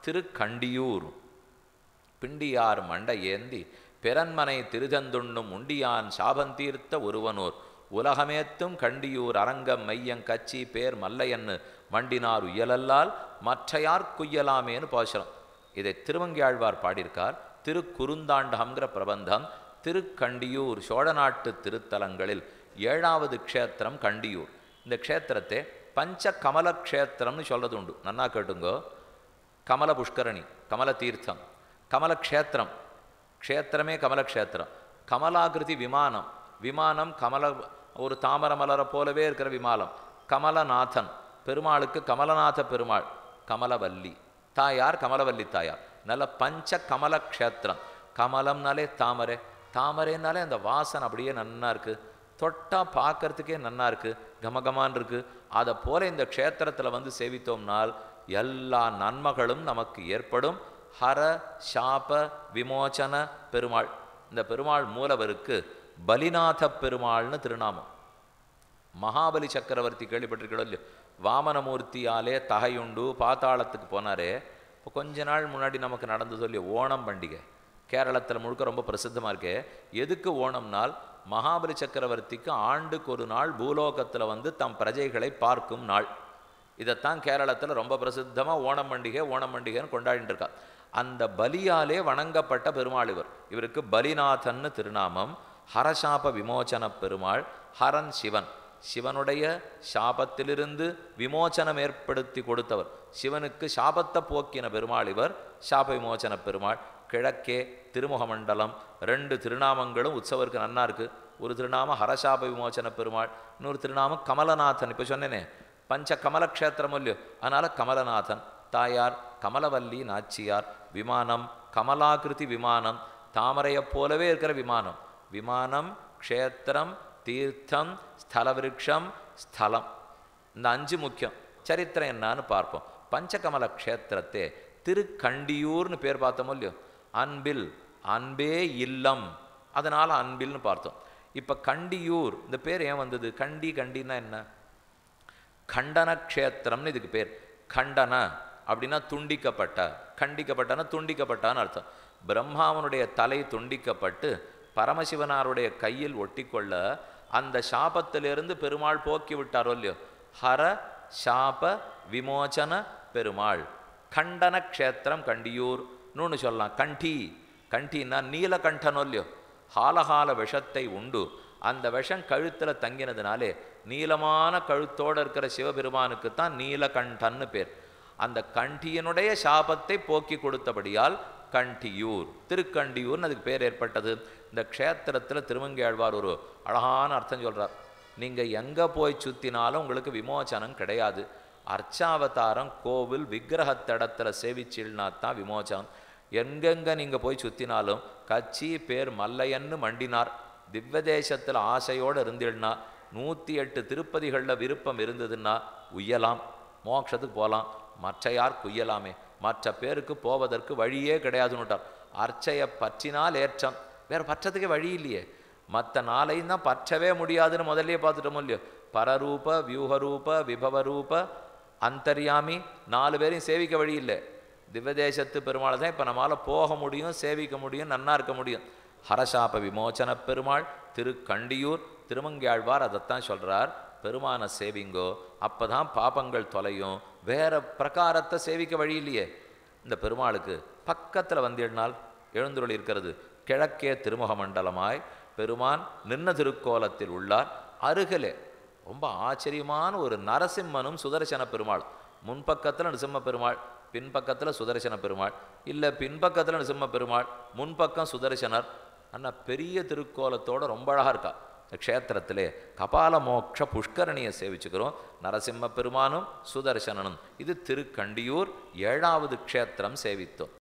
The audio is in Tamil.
திருக்கண்டியூர் பிண்டியார் மண்டை ஏந்தி பிறன்மனை திருதந்துண்ணும் உண்டியான் சாபந்தீர்த்த ஒருவனூர் உலகமேத்தும் கண்டியூர் அரங்கம் மையங் கச்சி பேர் மல்லையன்னு மண்டினார் உயலல்லால் மற்றையார் குய்யலாமேன்னு பாசுரம் இதை திருவங்கியாழ்வார் பாடியிருக்கார் திருக்குறுந்தாண்டகம்ங்கிற பிரபந்தம் திருக்கண்டியூர் சோழ நாட்டு திருத்தலங்களில் ஏழாவது க்ஷேத்திரம் கண்டியூர் இந்த க்ஷேத்திரத்தை பஞ்ச கமல க்ஷேத்திரம்னு சொல்றது உண்டு நன்னா கேட்டுங்கோ கமல புஷ்கரணி கமல தீர்த்தம் கமல க்ஷேத்திரம் க்ஷேத்திரமே கமல க்ஷேத்திரம் கமலாகிருதி விமானம் விமானம் கமல ஒரு தாமர மலரை போலவே இருக்கிற விமானம் கமலநாதன் பெருமாளுக்கு கமலநாத பெருமாள் கமலவல்லி தாயார் கமலவல்லி தாயார் நல்ல பஞ்ச கமல க்ஷேத்திரம் கமலம்னாலே தாமரை தாமரைனாலே அந்த வாசனை அப்படியே நன்னா இருக்கு தொட்டா பார்க்கறதுக்கே நன்னா இருக்கு கமகமான் இருக்கு அதை போல இந்த க்ஷேத்திரத்தில் வந்து சேவித்தோம்னால் எல்லா நன்மைகளும் நமக்கு ஏற்படும் ஹர சாப விமோச்சன பெருமாள் இந்த பெருமாள் மூலவருக்கு பலிநாத பெருமாள்னு திருநாமம் மகாபலி சக்கரவர்த்தி கேள்விப்பட்டிருக்கோ இல்லையோ வாமனமூர்த்தியாலே தகையுண்டு பாத்தாளத்துக்கு போனாரே இப்போ கொஞ்ச நாள் முன்னாடி நமக்கு நடந்தது இல்லையோ ஓணம் பண்டிகை கேரளத்தில் முழுக்க ரொம்ப பிரசித்தமாக இருக்கே எதுக்கு ஓணம்னால் மகாபலி சக்கரவர்த்திக்கு ஆண்டுக்கு ஒரு நாள் பூலோகத்தில் வந்து தம் பிரஜைகளை பார்க்கும் நாள் இதைத்தான் கேரளத்தில் ரொம்ப பிரசித்தமாக ஓணம் பண்டிகை ஓணம் பண்டிகைன்னு கொண்டாடிட்டு இருக்கா அந்த பலியாலே வணங்கப்பட்ட பெருமாள் இவர் இவருக்கு பலிநாதன்னு திருநாமம் ஹரசாப விமோச்சன பெருமாள் ஹரன் சிவன் சிவனுடைய சாபத்திலிருந்து விமோச்சனம் ஏற்படுத்தி கொடுத்தவர் சிவனுக்கு சாபத்தை போக்கின பெருமாள் இவர் சாப விமோச்சன பெருமாள் கிழக்கே திருமுகமண்டலம் ரெண்டு திருநாமங்களும் உற்சவருக்கு நன்னா இருக்கு ஒரு திருநாமம் ஹரசாப விமோச்சன பெருமாள் இன்னொரு திருநாமம் கமலநாதன் இப்போ சொன்னேனே பஞ்ச கமலக்ஷேத்திரம் இல்லையோ அதனால கமலநாதன் தாயார் கமலவல்லி நாச்சியார் விமானம் கமலாகிருதி விமானம் தாமரையைப் போலவே இருக்கிற விமானம் விமானம் க்ஷேத்திரம் தீர்த்தம் ஸ்தலவிருட்சம் ஸ்தலம் இந்த அஞ்சு முக்கியம் சரித்திரம் என்னன்னு பார்ப்போம் பஞ்சகமல க்ஷேத்திரத்தை திருக்கண்டியூர்னு பேர் பார்த்தோமோ இல்லையோ அன்பில் அன்பே இல்லம் அதனால அன்பில்னு பார்த்தோம் இப்போ கண்டியூர் இந்த பேர் ஏன் வந்தது கண்டி கண்டின்னா என்ன கண்டன க்ஷேத்திரம்னு இதுக்கு பேர் கண்டன அப்படின்னா துண்டிக்கப்பட்ட கண்டிக்கப்பட்டனா துண்டிக்கப்பட்டான்னு அர்த்தம் பிரம்மாவனுடைய தலை துண்டிக்கப்பட்டு பரமசிவனாருடைய கையில் ஒட்டிக்கொள்ள அந்த சாபத்திலிருந்து பெருமாள் போக்கி விட்டாரோ இல்லையோ ஹர சாப விமோச்சன பெருமாள் கண்டன க்ஷேத்திரம் கண்டியூர் இன்னொன்று சொல்லலாம் கண்டி கண்டின்னா நீலகண்டனோ இல்லையோ ஹாலஹால விஷத்தை உண்டு அந்த விஷம் கழுத்தில் தங்கினதுனாலே நீளமான கழுத்தோடு இருக்கிற சிவபெருமானுக்கு தான் நீலகண்டன்னு பேர் அந்த கண்டியனுடைய சாபத்தை போக்கி கொடுத்தபடியால் கண்டியூர் திருக்கண்டியூர்னு அதுக்கு பேர் ஏற்பட்டது இந்த க்ஷேத்திரத்தில் திருமங்கையாழ்வார் ஒரு அழகான அர்த்தம் சொல்கிறார் நீங்கள் எங்கே போய் சுற்றினாலும் உங்களுக்கு விமோச்சனம் கிடையாது அர்ச்சாவதாரம் கோவில் விக்கிரகத்தடத்தில் சேவிச்சில்னா தான் விமோச்சனம் எங்கெங்கே நீங்கள் போய் சுற்றினாலும் கச்சி பேர் மல்லையன்னு மண்டினார் திவ்வதேசத்தில் ஆசையோடு இருந்தில்னா நூற்றி எட்டு திருப்பதிகளில் விருப்பம் இருந்ததுன்னா உய்யலாம் மோட்சத்துக்கு போகலாம் மற்ற யார் குய்யலாமே மற்ற பேருக்கு போவதற்கு வழியே கிடையாதுன்னுட்டார் அர்ச்சையை பற்றினால் ஏற்றம் வேற பற்றத்துக்கே வழி இல்லையே மற்ற நாளையும் தான் பற்றவே முடியாதுன்னு முதல்லயே பார்த்துட்டோமோ இல்லையோ பரரூப வியூகரூப விபவரூப அந்தர்யாமி நாலு பேரையும் சேவிக்க வழி இல்லை திவ்வதேசத்து பெருமாளை தான் இப்போ நம்மளால் போக முடியும் சேவிக்க முடியும் நன்னா இருக்க முடியும் ஹரசாப விமோச்சன பெருமாள் திருக்கண்டியூர் திருமங்கியாழ்வார் அதைத்தான் சொல்கிறார் பெருமான சேவிங்கோ அப்போ தான் பாபங்கள் தொலையும் வேற பிரகாரத்தை சேவிக்க வழி இல்லையே இந்த பெருமாளுக்கு பக்கத்தில் வந்திடனால் எழுந்துருள் இருக்கிறது கிழக்கே திருமுக மண்டலமாய் பெருமான் நின்ன திருக்கோலத்தில் உள்ளார் அருகிலே ரொம்ப ஆச்சரியமான ஒரு நரசிம்மனும் சுதர்சன பெருமாள் முன்பக்கத்தில் நரசிம்ம பெருமாள் பின்பக்கத்தில் சுதர்சன பெருமாள் இல்லை பின்பக்கத்தில் நரசிம்ம பெருமாள் முன்பக்கம் சுதர்சனர் அண்ணா பெரிய திருக்கோலத்தோட ரொம்ப அழகாக இருக்கா இந்த க்ஷேத்திரத்திலே கபால மோட்ச புஷ்கரணியை சேவிச்சுக்கிறோம் நரசிம்ம பெருமானும் சுதர்சனனும் இது திருக்கண்டியூர் ஏழாவது க்ஷேத்திரம் சேவித்தோம்